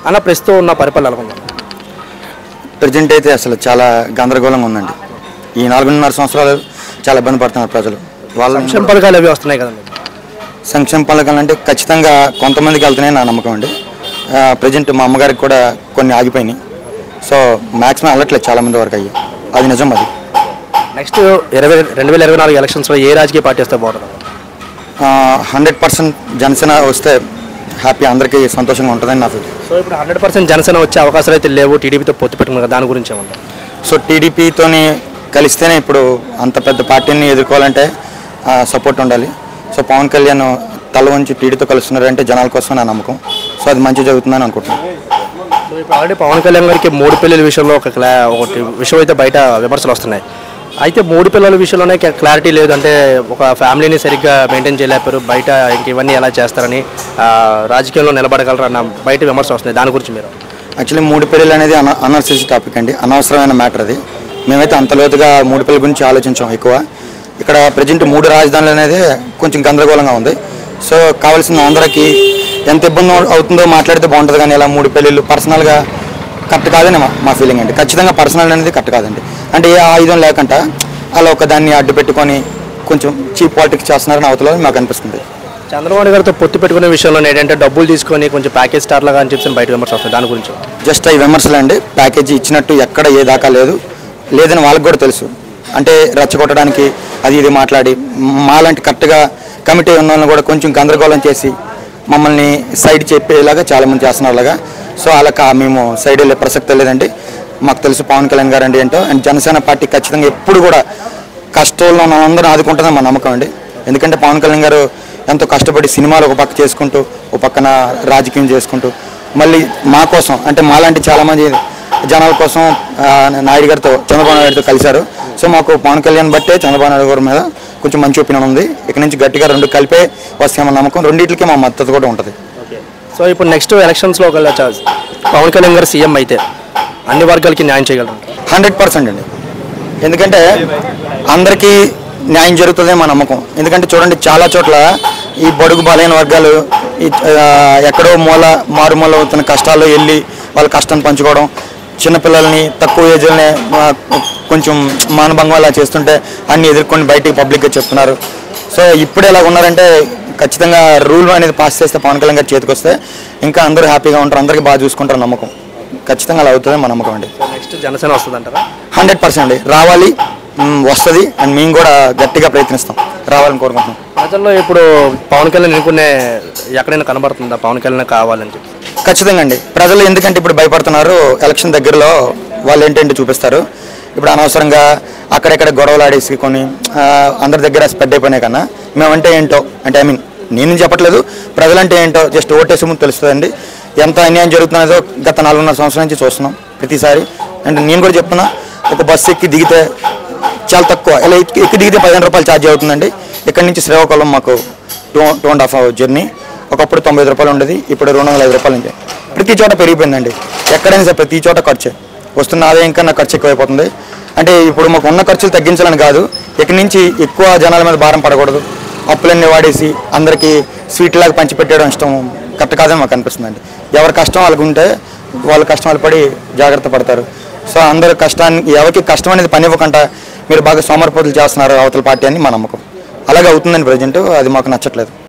అన్న ప్రస్తుతం ఉన్న పరిపాలన ఎలా ఉంది ప్రజెంట్ అయితే అసలు చాలా గందరగోళంగా ఉందండి ఈ నాలుగున్నర సంవత్సరాలు చాలా ఇబ్బంది పడుతున్నారు ప్రజలు వాళ్ళ సంక్షేమ పథకాలు అవి వస్తున్నాయి కదండి సంక్షేమ పథకాలు అంటే ఖచ్చితంగా కొంతమందికి వెళ్తున్నాయి నా నమ్మకం అండి ప్రజెంట్ మా అమ్మగారికి కూడా కొన్ని ఆగిపోయినాయి సో మ్యాక్సిమం వెళ్ళట్లేదు చాలా మంది వరకు అయ్యి అది నిజం అది నెక్స్ట్ ఇరవై రెండు వేల ఇరవై నాలుగు ఎలక్షన్స్లో ఏ రాజకీయ పార్టీ వస్తే బాగుంటుంది హండ్రెడ్ పర్సెంట్ జనసేన వస్తే హ్యాపీ అందరికీ సంతోషంగా ఉంటుందని నా ఫీల్ సో ఇప్పుడు హండ్రెడ్ పర్సెంట్ జనసేన వచ్చే అవకాశాలు అయితే లేవు టీడీపీతో పొత్తు పెట్టుకున్నారు కదా, దాని గురించి ఏమన్నా సో టీడీపీతోని కలిస్తేనే ఇప్పుడు అంత పెద్ద పార్టీని ఎదుర్కోవాలంటే సపోర్ట్ ఉండాలి సో పవన్ కళ్యాణ్ తల వంచి టీడీతో కలుస్తున్నారంటే జనాల కోసం నా నమ్మకం సో అది మంచి జరుగుతుందని అనుకుంటున్నాను సో ఇప్పుడు ఆల్రెడీ పవన్ కళ్యాణ్ గారికి మూడు పిల్లల విషయంలో ఒక క్లా ఒకటి విషయం అయితే బయట విమర్శలు వస్తున్నాయి అయితే మూడు పిల్లల విషయంలోనే క్లా- క్లారిటీ లేదు అంటే ఒక ఫ్యామిలీని సరిగ్గా మెయింటైన్ చేయలేపారు బయట ఇంక ఇవన్నీ ఎలా చేస్తారని ఆ, రాజకీయంలో నిలబడగలరన్న బయట విమర్శలు వస్తున్నాయి దాని గురించి మీరు యాక్చువల్లీ మూడు పెళ్ళిళ్ళు అనేది అన అనవసర టాపిక్ అండి అనవసరమైన మ్యాటర్ అది మేమైతే అంత లోతుగా మూడు పెళ్ళి గురించి ఆలోచించాం ఎక్కువ ఇక్కడ ప్రజెంట్ మూడు రాజధానులు అనేది కొంచెం గందరగోళంగా ఉంది సో కావాల్సిన అందరికీ ఎంత ఇబ్బంది అవుతుందో మాట్లాడితే బాగుంటుంది కానీ ఇలా మూడు పెళ్ళిళ్ళు పర్సనల్గా కరెక్ట్ కాదని మా మా ఫీలింగ్ అండి ఖచ్చితంగా పర్సనల్ అనేది కరెక్ట్ కాదండి అంటే ఏ ఆయుధం లేకుండా అలా ఒక దాన్ని అడ్డు పెట్టుకొని కొంచెం చీప్ పాలిటిక్స్ చేస్తున్నారని అవతల మాకు అనిపిస్తుంది చంద్రబాబు గారితో పొత్తు పెట్టుకునే విషయంలో ఏంటంటే డబ్బులు తీసుకొని కొంచెం ప్యాకేజ్ స్టార్ లాగా అని చెప్పి బయట విమర్శలు వస్తున్నాయి దాని గురించి జస్ట్ అవి విమర్శలు అండి ప్యాకేజీ ఇచ్చినట్టు ఎక్కడ ఏ దాకా లేదు లేదని వాళ్ళకి కూడా తెలుసు అంటే రెచ్చగొట్టడానికి అది ఇది మాట్లాడి మాలాంటి కరెక్ట్గా కమిటీ ఉన్న వాళ్ళని కూడా కొంచెం గందరగోళం చేసి మమ్మల్ని సైడ్ చెప్పేలాగా చాలామంది చేస్తున్నారు అలాగా సో అలా కా- మేము సైడ్ వెళ్ళే ప్రసక్తి లేదండి మాకు తెలుసు పవన్ కళ్యాణ్ గారు అండి ఏంటో అండ్ జనసేన పార్టీ ఖచ్చితంగా ఎప్పుడు కూడా కష్టంలో ఉన్న అందరూ ఆదుకుంటుందని మా నమ్మకం అండి ఎందుకంటే పవన్ కళ్యాణ్ గారు ఎంతో కష్టపడి సినిమాలు ఒక పక్క చేసుకుంటూ ఒక పక్కన రాజకీయం చేసుకుంటూ మళ్ళీ మా కోసం అంటే మాలాంటి చాలామంది జనాల కోసం ఆ, నాయుడు గారితో చంద్రబాబు నాయుడు గారితో కలిశారు సో మాకు పవన్ కళ్యాణ్ బట్టే చంద్రబాబు నాయుడు గారి మీద కొంచెం మంచి ఒపీనియన్ ఉంది ఇక్కడ నుంచి గట్టిగా రెండు కలిపే వస్తామన్న నమ్మకం రెండింటికి మా మద్దతు కూడా ఉంటుంది సో ఇప్పుడు నెక్స్ట్ ఎలక్షన్స్లో ఒకవేళ చ- పవన్ కళ్యాణ్ గారు సీఎం అయితే అన్ని వర్గాలకి న్యాయం చేయగలరు హండ్రెడ్ పర్సెంట్ అండి ఎందుకంటే అందరికీ న్యాయం జరుగుతుందే మా నమ్మకం ఎందుకంటే చూడండి చాలా చోట్ల ఈ బడుగు బలైన వర్గాలు ఈ ఆ, ఎక్కడో మూల మారుమూల అవుతున్న కష్టాల్లో వెళ్ళి వాళ్ళ కష్టాన్ని పంచుకోవడం చిన్నపిల్లల్ని తక్కువ ఏజ్లోనే ఆ, కొంచెం మానభంగం అలా చేస్తుంటే అన్ని ఎదుర్కొని బయటికి పబ్లిక్గా చెప్తున్నారు సో ఇప్పుడు ఎలా ఉన్నారంటే ఖచ్చితంగా రూల్ అనేది పాస్ చేస్తే పవన్ కళ్యాణ్ గారి చేతికి వస్తే ఇంకా అందరూ హ్యాపీగా ఉంటారు అందరికీ బాగా చూసుకుంటారు నమ్మకం ఖచ్చితంగా అలా అవుతుంది మా నమ్మకం అండి నెక్స్ట్ జనసేన వస్తుంది అంటారా హండ్రెడ్ పర్సెంట్ అండి రావాలి మ్, వస్తుంది అండ్ మేము కూడా గట్టిగా ప్రయత్నిస్తాం రావాలని కోరుకుంటున్నాం ప్రజల్లో ఇప్పుడు పవన్ కళ్యాణ్ ఎన్నుకునే ఎక్కడైనా కనబడుతుందా పవన్ కళ్యాణ్ కావాలని చెప్పి ఖచ్చితంగా అండి ప్రజలు ఎందుకంటే ఇప్పుడు భయపడుతున్నారు ఎలక్షన్ దగ్గరలో వాళ్ళు ఏంటంటే చూపిస్తారు ఇప్పుడు అనవసరంగా అక్కడెక్కడ గొడవలు ఆడేసి కొన్ని ఆ, అందరి దగ్గర స్ప్రెడ్ అయిపోయినాయి కన్నా మేమంటే ఏంటో అంటే ఐ మీన్ నేను చెప్పట్లేదు ప్రజలంటే ఏంటో జస్ట్ ఓటేసి ముందు తెలుస్తుందండి ఎంత అన్యాయం జరుగుతున్నదో గత నాలుగున్నర సంవత్సరాల నుంచి చూస్తున్నాం ప్రతిసారి అండ్ నేను కూడా చెప్తున్నా ఒక బస్సు ఎక్కి దిగితే చాలా తక్కువ ఇలా ఎక్కి ఎక్కి దిగితే పదిహేను రూపాయలు ఛార్జ్ అవుతుందండి ఇక్కడ నుంచి శ్రీకాకుళం మాకు two two and half hour journey ఒకప్పుడు తొంభై ఐదు రూపాయలు ఉండేది ఇప్పుడు రెండు వందల ఐదు రూపాయలు ఉంది ప్రతి చోట పెరిగిపోయిందండి ఎక్కడైనా సరే ప్రతి చోట ఖర్చే వస్తున్న ఆదాయం కన్నా ఖర్చు ఎక్కువైపోతుంది అంటే ఇప్పుడు మాకు ఉన్న ఖర్చులు తగ్గించాలని కాదు ఇక్కడి నుంచి ఎక్కువ జనాల మీద భారం పడకూడదు అప్పులన్నీ వాడేసి అందరికీ స్వీట్ లాగా పంచిపెట్టడం ఇష్టం కరెక్ట్ కాదని మాకు అనిపిస్తుందండి ఎవరి కష్టం వాళ్ళకు ఉంటే వాళ్ళ కష్టం వాళ్ళు పడి జాగ్రత్త పడతారు సో అందరు కష్టాన్ని ఎవరికి కష్టం అనేది పని ఇవ్వకుండా మీరు బాగా సోమరిపోతులు చేస్తున్నారు అవతల పార్టీ అని మా నమ్మకం అలాగే అవుతుందండి ప్రజెంట్ అది మాకు నచ్చట్లేదు